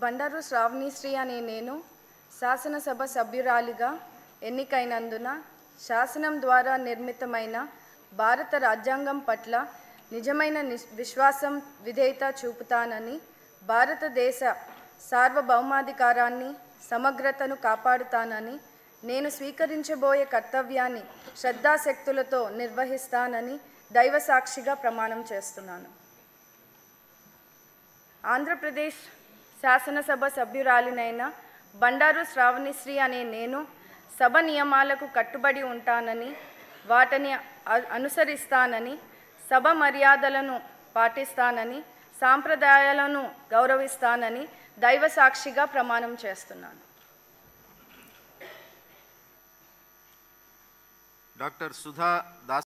బండారు శ్రావణిశ్రీ అనే నేను శాసనసభ సభ్యురాలిగా ఎన్నికైనందున శాసనం ద్వారా నిర్మితమైన భారత రాజ్యాంగం పట్ల నిజమైన నిస్- విశ్వాసం విధేయత చూపుతానని భారతదేశ సార్వభౌమాధికారాన్ని సమగ్రతను కాపాడుతానని నేను స్వీకరించబోయే కర్తవ్యాన్ని శ్రద్ధాశక్తులతో నిర్వహిస్తానని దైవ సాక్షిగా ప్రమాణం చేస్తున్నాను ఆంధ్రప్రదేశ్ శాసనసభ సభ్యురాలినైన బండారు శ్రావణిశ్రీ అనే నేను సభ నియమాలకు కట్టుబడి ఉంటానని వాటిని అ- అనుసరిస్తానని సభ మర్యాదలను పాటిస్తానని సాంప్రదాయాలను గౌరవిస్తానని దైవ సాక్షిగా ప్రమాణం చేస్తున్నాను డాక్టర్ సుధా దాస్